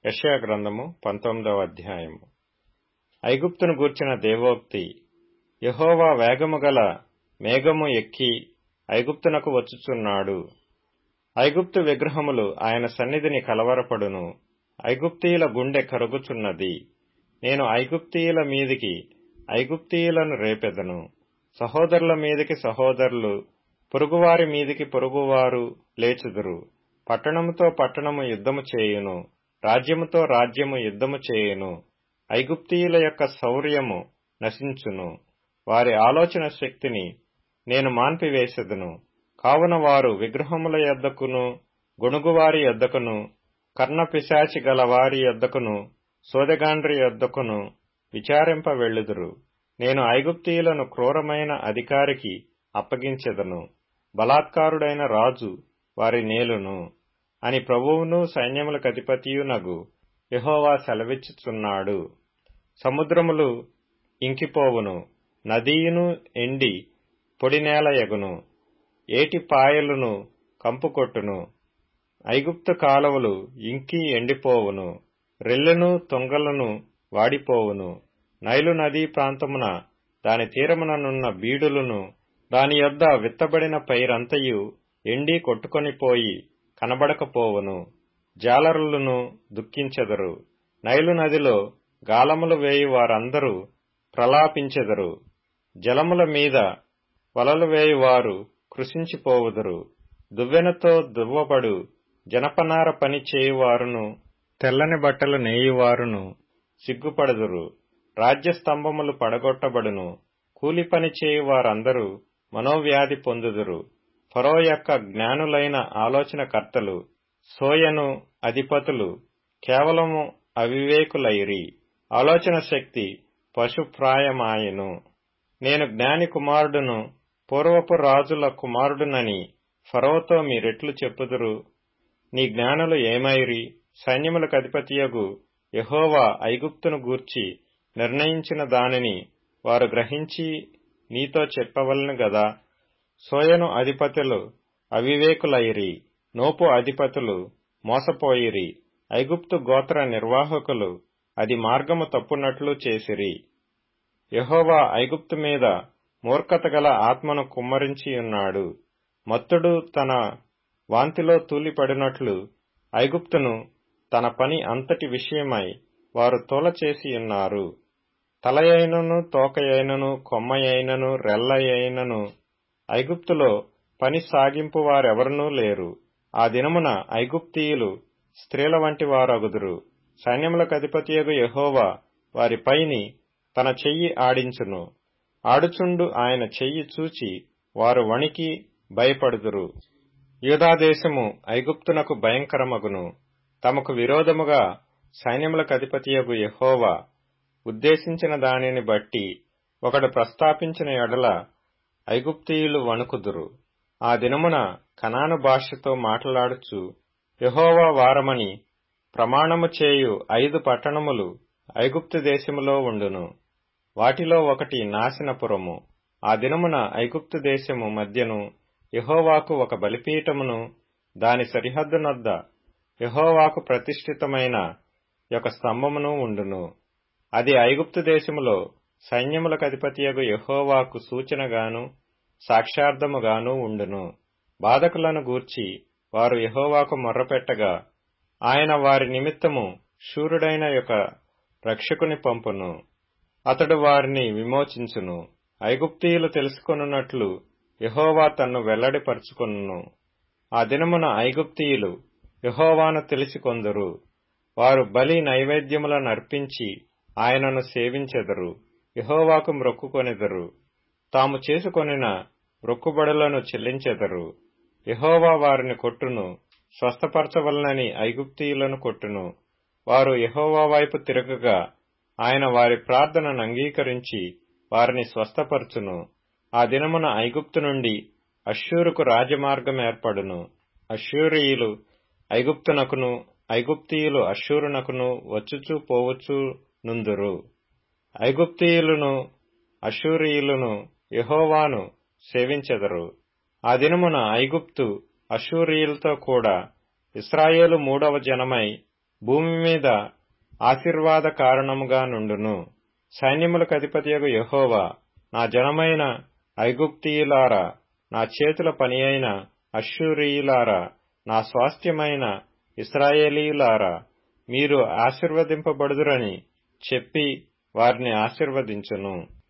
యెషయా గ్రంథము పంతొమ్మిదవ అధ్యాయము ఐగుప్తును గూర్చిన దేవోక్తి యెహోవా వేగము గల మేఘము ఎక్కి ఐగుప్తునకు వచ్చుచున్నాడు ఐగుప్తు విగ్రహములు ఆయన సన్నిధిని కలవరపడును ఐగుప్తీయుల గుండె కరుగుచున్నది నేను ఐగుప్తీయుల మీదికి ఐగుప్తీయులను రేపెదను సహోదరుల మీదికి సహోదరులు పొరుగువారి మీదికి పొరుగువారు లేచుదురు పట్టణముతో పట్టణము యుద్ధము చేయును రాజ్యముతో రాజ్యము యుద్ధము చేయును ఐగుప్తీయుల యొక్క శౌర్యము నశించును వారి ఆలోచన శక్తిని నేను మాన్పివేసెదను కావున వారు విగ్రహముల యొద్దకును గొణుగువారి యొద్దకును కర్ణపిశాచి గల వారి యొద్దకును సోదగాండ్రి యొద్దకును విచారింప వెళ్ళుదురు నేను ఐగుప్తీయులను క్రూరమైన అధికారికి అప్పగించెదను బలాత్కారుడైన రాజు వారి నేలును అని ప్రభువును సైన్యములకు అధిపతియునగు యహోవా సెలవిచ్చుచున్నాడు సముద్రములు ఇంకిపోవును నదీయును ఎండి పొడినేల ఎగును ఏటి పాయలును కంపుకొట్టును ఐగుప్తు కాలవలు ఇంకి ఎండిపోవును రెల్లెను తొంగలను వాడిపోవును నైలు నదీ ప్రాంతమున దాని తీరముననున్న బీడులను దాని యొద్ద విత్తబడిన పైరంతయు ఎండి కొట్టుకొనిపోయి కనబడకపోవును జాలరులను దుఃఖించెదరు నైలు నదిలో గాలములు వేయి వారందరూ ప్రలాపించెదరు జలముల మీద వలలు వేయువారు కృషించిపోవుదురు దువ్వెనతో దువ్వబడు జనపనార పని చేయువారును తెల్లని బట్టలు నేయువారును సిగ్గుపడుదురు రాజ్యస్తంభములు పడగొట్టబడును కూలి పని చేయువారందరూ మనోవ్యాధి పొందుదురు ఫరో యొక్క జ్ఞానులైన ఆలోచనకర్తలు సోయను అధిపతులు కేవలము అవివేకులైరి ఆలోచన శక్తి పశుప్రాయమాయను నేను జ్ఞాని కుమారుడును పూర్వపు రాజుల కుమారుడునని ఫరోతో మీరెట్లు చెప్పుదురు నీ జ్ఞానులు ఏమైరి సైన్యములకు అధిపతియగు యహోవా ఐగుప్తును గూర్చి నిర్ణయించిన దానిని వారు గ్రహించి నీతో చెప్పవలను గదా సోయను అధిపతులు అవివేకులైరి నోపు అధిపతులు మోసపోయిరి ఐగుప్తు గోత్ర నిర్వాహకులు అది మార్గము తప్పునట్లు చేసిరి యహోవా ఐగుప్తు మీద మూర్ఖత గల ఆత్మను కుమ్మరించియున్నాడు మత్తుడు తన వాంతిలో తూలిపడినట్లు ఐగుప్తును తన పని అంతటి విషయమై వారు తోలచేసియున్నారు తలయైనను తోకయైనను కొమ్మయైనను రెల్లయైనను ఐగుప్తులో పని సాగింపు వారెవరనూ లేరు ఆ దినమున ఐగుప్తీయులు స్త్రీల వంటి వారగుదురు సైన్యములకు అధిపతియగు యహోవా వారి పైని తన చెయ్యి ఆడించును ఆడుచుండు ఆయన చెయ్యి చూచి వారు వణికి భయపడుదురు యూదాదేశము ఐగుప్తునకు భయంకరమగును తమకు విరోధముగా సైన్యములకు అధిపతియగు యహోవా ఉద్దేశించిన దానిని బట్టి ఒకడు ప్రస్తాపించిన ఎడల ఐగుప్తీయులు వణుకుదురు ఆ దినమున కనాను భాషతో మాట్లాడుచు యహోవా వారమని ప్రమాణము చేయు ఐదు పట్టణములు ఐగుప్తు దేశములో ఉండును వాటిలో ఒకటి నాశనపురము ఆ దినమున ఐగుప్తు దేశము మధ్యను యహోవాకు ఒక బలిపీఠమును దాని సరిహద్దునొద్ద యహోవాకు ప్రతిష్ఠితమైన ఒక స్తంభమును ఉండును అది ఐగుప్తు దేశములో సైన్యములకు అధిపతియగు యహోవాకు సూచనగాను సాక్షార్థముగాను ఉండును బాధకులను గూర్చి వారు యహోవాకు మొర్రపెట్టగా ఆయన వారి నిమిత్తము శూరుడైన యొక్క రక్షకుని పంపును అతడు వారిని విమోచించును ఐగుప్తీయులు తెలుసుకొనున్నట్లు యహోవా తన్ను వెల్లడిపరుచుకొనును ఆ దినమున ఐగుప్తీయులు యహోవాను తెలిసికొందరు వారు బలి నైవేద్యములను అర్పించి ఆయనను సేవించెదరు యహోవాకు మ్రొక్కుకొనెదరు తాము చేసుకొనిన మ్రొక్కుబడులను చెల్లించెదరు యహోవా వారిని కొట్టును స్వస్థపరచవలనని ఐగుప్తీయులను కొట్టును వారు యహోవా వైపు తిరగగా ఆయన వారి ప్రార్థనను అంగీకరించి వారిని స్వస్థపరచును ఆ దినమున ఐగుప్తు నుండి అశ్షూరుకు రాజమార్గం ఏర్పడును అశ్షూరియులు ఐగుప్తునకును ఐగుప్తీయులు అశ్షూరునకును వచ్చుచూ పోవచ్చు నుందురు ఐగుప్తీయులను అశ్షూరియులను యహోవాను సేవించెదరు ఆ దినమున ఐగుప్తు అశ్షూరియులతో కూడా ఇస్రాయేలు మూడవ జనమై భూమి మీద ఆశీర్వాద కారణముగా నుండును సైన్యములకు అధిపతియగు యహోవా నా జనమైన ఐగుప్తీయులారా నా చేతుల పని అయిన అశ్షూరియులారా నా స్వాస్థ్యమైన ఇస్రాయేలీయులారా మీరు ఆశీర్వదింపబడుదురని చెప్పి వారిని ఆశీర్వదించును